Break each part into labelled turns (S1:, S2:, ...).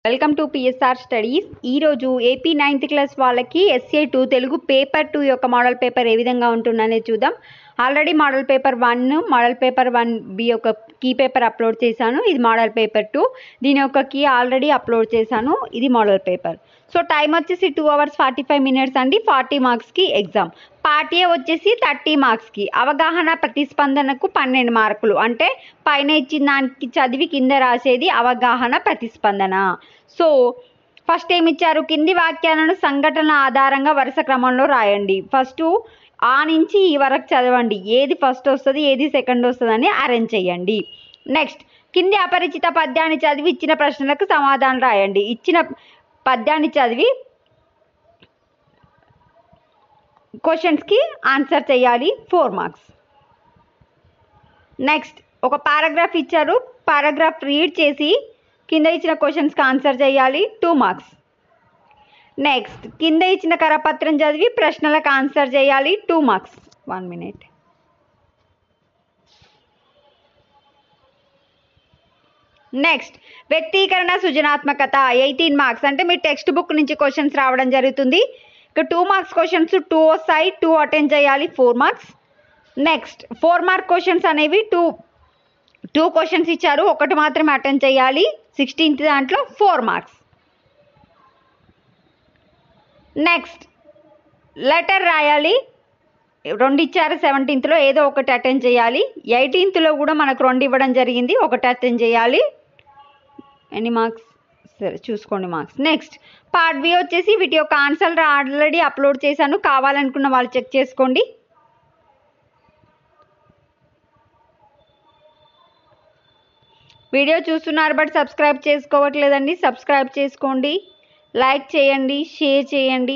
S1: welcome to PSR studies ఈరోజు AP ninth class వాళ్ళకి SA two Telugu paper two యొక్క model paper ఏ విధంగా ఉంటుందనేది చూద్దాం already model paper one model paper one B యొక్క కీ పేపర్ అప్లోడ్ చేశాను ఇది మోడల్ పేపర్ టూ దీని యొక్క కీ ఆల్రెడీ అప్లోడ్ చేశాను ఇది మోడల్ పేపర్ సో టైం వచ్చేసి two hours forty five minutes అండి ఫార్టీ మార్క్స్కి ఎగ్జామ్ పార్ట్ ఏ వచ్చేసి థర్టీ మార్క్స్కి అవగాహన ప్రతిస్పందనకు పన్నెండు మార్కులు అంటే పైన ఇచ్చిన దానికి చదివి కింద రాసేది అవగాహన ప్రతిస్పందన సో ఫస్ట్ ఏమి ఇచ్చారు కింది వాక్యాలను సంఘటనల ఆధారంగా వరుస క్రమంలో రాయండి ఫస్ట్ ఆ నుంచి ఈ వరకు చదవండి ఏది ఫస్ట్ వస్తుంది ఏది సెకండ్ వస్తుంది అని అరేంజ్ చేయండి నెక్స్ట్ కింది అపరిచిత పద్యాన్ని చదివి ఇచ్చిన ప్రశ్నలకు సమాధానం రాయండి ఇచ్చిన పద్యాన్ని చదివి క్వశ్చన్స్కి ఆన్సర్ చేయాలి ఫోర్ మార్క్స్ నెక్స్ట్ ఒక పారాగ్రాఫ్ ఇచ్చారు పారాగ్రాఫ్ రీడ్ చేసి కింద ఇచ్చిన క్వశ్చన్స్కి ఆన్సర్ చేయాలి టూ మార్క్స్ నెక్స్ట్ కింద ఇచ్చిన కరపత్రం చదివి ప్రశ్నలకు ఆన్సర్ చేయాలి two marks one minute next వ్యక్తీకరణ సృజనాత్మకత ఎయిటీన్ మార్క్స్ అంటే మీ టెక్స్ట్ బుక్ నుంచి క్వశ్చన్స్ రావడం జరుగుతుంది ఇక టూ మార్క్స్ క్వశ్చన్స్ టూ వస్తాయి టూ అటెండ్ చేయాలి four marks next four mark questions అనేవి టూ టూ క్వశ్చన్స్ ఇచ్చారు ఒకటి మాత్రమే అటెండ్ చేయాలి సిక్స్టీన్త్ దాంట్లో ఫోర్ మార్క్స్ నెక్స్ట్ లెటర్ రాయాలి రెండు ఇచ్చారు సెవెంటీన్త్లో ఏదో ఒకటి అటెండ్ చేయాలి ఎయిటీన్త్లో కూడా మనకు రెండు ఇవ్వడం జరిగింది ఒకటి అటెండ్ చేయాలి ఎన్ని మార్క్స్ సరే చూసుకోండి మార్క్స్ నెక్స్ట్ పార్ట్ బి వచ్చేసి వీటి యొక్క ఆన్సర్లు ఆల్రెడీ అప్లోడ్ చేశాను కావాలనుకున్న వాళ్ళు చెక్ చేసుకోండి వీడియో చూస్తున్నారు బట్ సబ్స్క్రైబ్ చేసుకోవట్లేదండి సబ్స్క్రైబ్ చేసుకోండి లైక్ చేయండి షేర్ చేయండి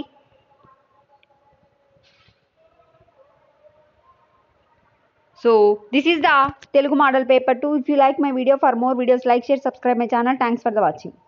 S1: so this is the Telugu model paper two if you like my video for more videos like share subscribe my channel thanks for the watching